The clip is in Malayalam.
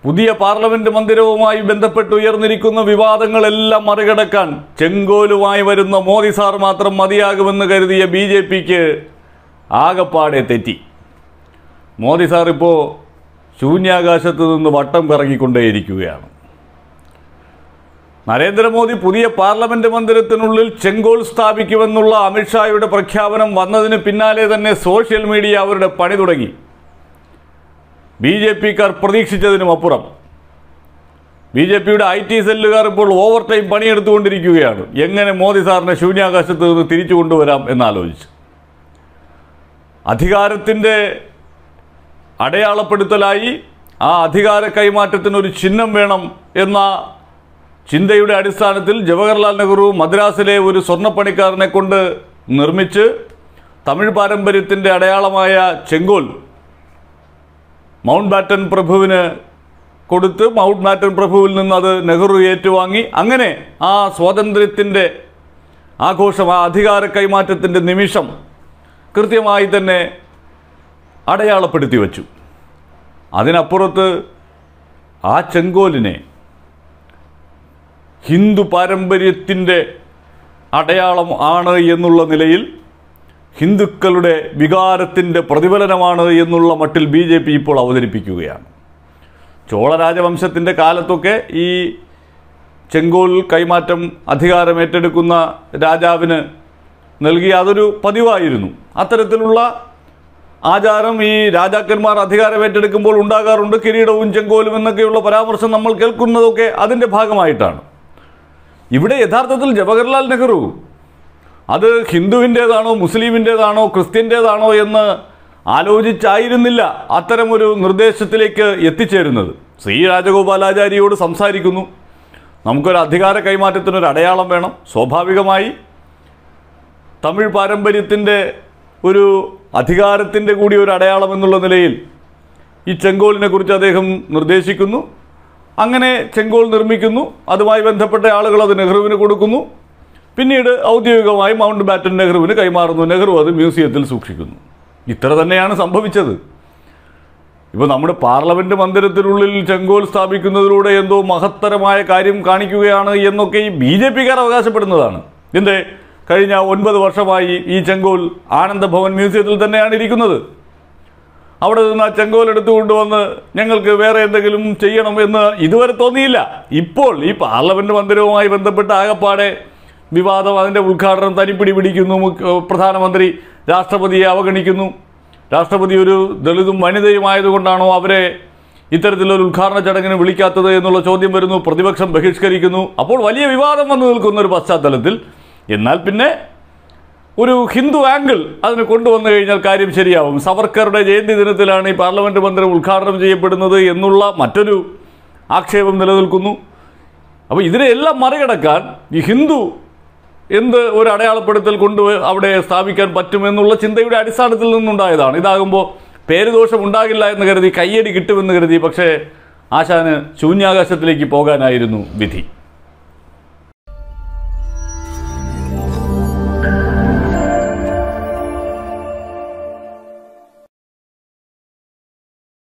പുതിയ പാർലമെന്റ് മന്ദിരവുമായി ബന്ധപ്പെട്ട് ഉയർന്നിരിക്കുന്ന വിവാദങ്ങളെല്ലാം മറികടക്കാൻ ചെങ്കോലുമായി വരുന്ന മോദി സാർ മാത്രം മതിയാകുമെന്ന് കരുതിയ ബി ജെ പിക്ക് ആകപ്പാടെ തെറ്റി മോദി സാർ ഇപ്പോൾ ശൂന്യാകാശത്ത് നിന്ന് വട്ടം കറങ്ങിക്കൊണ്ടേയിരിക്കുകയാണ് നരേന്ദ്രമോദി പുതിയ പാർലമെന്റ് മന്ദിരത്തിനുള്ളിൽ ചെങ്കോൽ സ്ഥാപിക്കുമെന്നുള്ള അമിത്ഷായുടെ പ്രഖ്യാപനം വന്നതിന് പിന്നാലെ തന്നെ സോഷ്യൽ മീഡിയ അവരുടെ പണി തുടങ്ങി ബി ജെ പിക്കാർ പ്രതീക്ഷിച്ചതിനും അപ്പുറം ബി ജെ പിയുടെ ഐ ടി സെല്ലുകാർ ഇപ്പോൾ ഓവർ ടൈം പണിയെടുത്തുകൊണ്ടിരിക്കുകയാണ് എങ്ങനെ മോദി സാറിനെ ശൂന്യാകാശത്ത് നിന്ന് തിരിച്ചു കൊണ്ടുവരാം എന്നാലോചിച്ച് അധികാരത്തിൻ്റെ അടയാളപ്പെടുത്തലായി ആ അധികാര കൈമാറ്റത്തിന് ഒരു ചിഹ്നം വേണം എന്ന ചിന്തയുടെ അടിസ്ഥാനത്തിൽ ജവഹർലാൽ നെഹ്റു മദ്രാസിലെ ഒരു സ്വർണ്ണപ്പണിക്കാരനെ കൊണ്ട് നിർമ്മിച്ച് തമിഴ് പാരമ്പര്യത്തിൻ്റെ അടയാളമായ ചെങ്കോൽ മൗണ്ട് ബാറ്റൻ പ്രഭുവിന് കൊടുത്ത് മൗണ്ട് ബാറ്റൻ പ്രഭുവിൽ നിന്ന് അത് നെഹ്റു ഏറ്റുവാങ്ങി അങ്ങനെ ആ സ്വാതന്ത്ര്യത്തിൻ്റെ ആഘോഷം ആ അധികാര കൈമാറ്റത്തിൻ്റെ നിമിഷം കൃത്യമായി തന്നെ അടയാളപ്പെടുത്തി വച്ചു അതിനപ്പുറത്ത് ആ ചെങ്കോലിനെ ഹിന്ദു പാരമ്പര്യത്തിൻ്റെ അടയാളം ആണ് എന്നുള്ള നിലയിൽ ഹിന്ദുക്കളുടെ വികാരത്തിൻ്റെ പ്രതിഫലനമാണ് എന്നുള്ള മട്ടിൽ ബി ജെ പി ഇപ്പോൾ അവതരിപ്പിക്കുകയാണ് ചോള രാജവംശത്തിൻ്റെ കാലത്തൊക്കെ ഈ ചെങ്കോൽ കൈമാറ്റം അധികാരം ഏറ്റെടുക്കുന്ന രാജാവിന് നൽകിയ അതൊരു പതിവായിരുന്നു അത്തരത്തിലുള്ള ആചാരം ഈ രാജാക്കന്മാർ അധികാരം ഏറ്റെടുക്കുമ്പോൾ ഉണ്ടാകാറുണ്ട് കിരീടവും ചെങ്കോലും എന്നൊക്കെയുള്ള പരാമർശം നമ്മൾ കേൾക്കുന്നതൊക്കെ അതിൻ്റെ ഭാഗമായിട്ടാണ് ഇവിടെ യഥാർത്ഥത്തിൽ ജവഹർലാൽ നെഹ്റു അത് ഹിന്ദുവിൻ്റേതാണോ മുസ്ലിമിൻ്റേതാണോ ക്രിസ്ത്യൻ്റേതാണോ എന്ന് ആലോചിച്ചായിരുന്നില്ല അത്തരമൊരു നിർദ്ദേശത്തിലേക്ക് എത്തിച്ചേരുന്നത് ശ്രീ രാജഗോപാലാചാര്യയോട് സംസാരിക്കുന്നു നമുക്കൊരു അധികാര കൈമാറ്റത്തിനൊരു അടയാളം വേണം സ്വാഭാവികമായി തമിഴ് പാരമ്പര്യത്തിൻ്റെ ഒരു അധികാരത്തിൻ്റെ കൂടി ഒരു അടയാളം എന്നുള്ള നിലയിൽ ഈ ചെങ്കോലിനെ കുറിച്ച് അദ്ദേഹം നിർദ്ദേശിക്കുന്നു അങ്ങനെ ചെങ്കോൽ നിർമ്മിക്കുന്നു അതുമായി ബന്ധപ്പെട്ട ആളുകൾ അത് നെഹ്റുവിന് കൊടുക്കുന്നു പിന്നീട് ഔദ്യോഗികമായി മൗണ്ട് ബാറ്റൻ നെഹ്റുവിന് കൈമാറുന്നു നെഹ്റു അത് മ്യൂസിയത്തിൽ സൂക്ഷിക്കുന്നു ഇത്ര തന്നെയാണ് സംഭവിച്ചത് ഇപ്പോൾ നമ്മുടെ പാർലമെന്റ് മന്ദിരത്തിനുള്ളിൽ ചെങ്കോൽ സ്ഥാപിക്കുന്നതിലൂടെ എന്തോ മഹത്തരമായ കാര്യം കാണിക്കുകയാണ് എന്നൊക്കെ ഈ ബി ജെ പിക്കാർ അവകാശപ്പെടുന്നതാണ് എന്തേ കഴിഞ്ഞ ഒൻപത് വർഷമായി ഈ ചെങ്കോൽ ആനന്ദഭവൻ മ്യൂസിയത്തിൽ തന്നെയാണ് ഇരിക്കുന്നത് അവിടെ നിന്ന് ആ ചെങ്കോൽ എടുത്തുകൊണ്ടുവന്ന് ഞങ്ങൾക്ക് വേറെ എന്തെങ്കിലും ചെയ്യണം എന്ന് ഇതുവരെ തോന്നിയില്ല ഇപ്പോൾ ഈ പാർലമെന്റ് മന്ദിരവുമായി ബന്ധപ്പെട്ട് ആകപ്പാടെ വിവാദം അതിൻ്റെ ഉദ്ഘാടനം തനിപ്പിടി പിടിക്കുന്നു മുഖ്യ- പ്രധാനമന്ത്രി രാഷ്ട്രപതിയെ അവഗണിക്കുന്നു രാഷ്ട്രപതി ഒരു ദളിതും വനിതയുമായതുകൊണ്ടാണോ അവരെ ഇത്തരത്തിലൊരു ഉദ്ഘാടന ചടങ്ങിന് വിളിക്കാത്തത് എന്നുള്ള ചോദ്യം വരുന്നു പ്രതിപക്ഷം ബഹിഷ്കരിക്കുന്നു അപ്പോൾ വലിയ വിവാദം വന്നു നിൽക്കുന്ന ഒരു പശ്ചാത്തലത്തിൽ എന്നാൽ പിന്നെ ഒരു ഹിന്ദു ആംഗിൾ അതിന് കൊണ്ടുവന്നു കഴിഞ്ഞാൽ കാര്യം ശരിയാവും സവർക്കറുടെ ജയന്തി ദിനത്തിലാണ് ഈ പാർലമെന്റ് മന്ദിരം ഉദ്ഘാടനം ചെയ്യപ്പെടുന്നത് എന്നുള്ള മറ്റൊരു ആക്ഷേപം നിലനിൽക്കുന്നു അപ്പോൾ ഇതിനെല്ലാം മറികടക്കാൻ ഈ ഹിന്ദു എന്ത് ഒരു അടയാളപ്പെടുത്തൽ കൊണ്ട് അവിടെ സ്ഥാപിക്കാൻ പറ്റുമെന്നുള്ള ചിന്തയുടെ അടിസ്ഥാനത്തിൽ നിന്നുണ്ടായതാണ് ഇതാകുമ്പോൾ പേരുദോഷം ഉണ്ടാകില്ല എന്ന് കരുതി കയ്യടി കിട്ടുമെന്ന് കരുതി പക്ഷേ ആശാന് ശൂന്യാകാശത്തിലേക്ക് പോകാനായിരുന്നു വിധി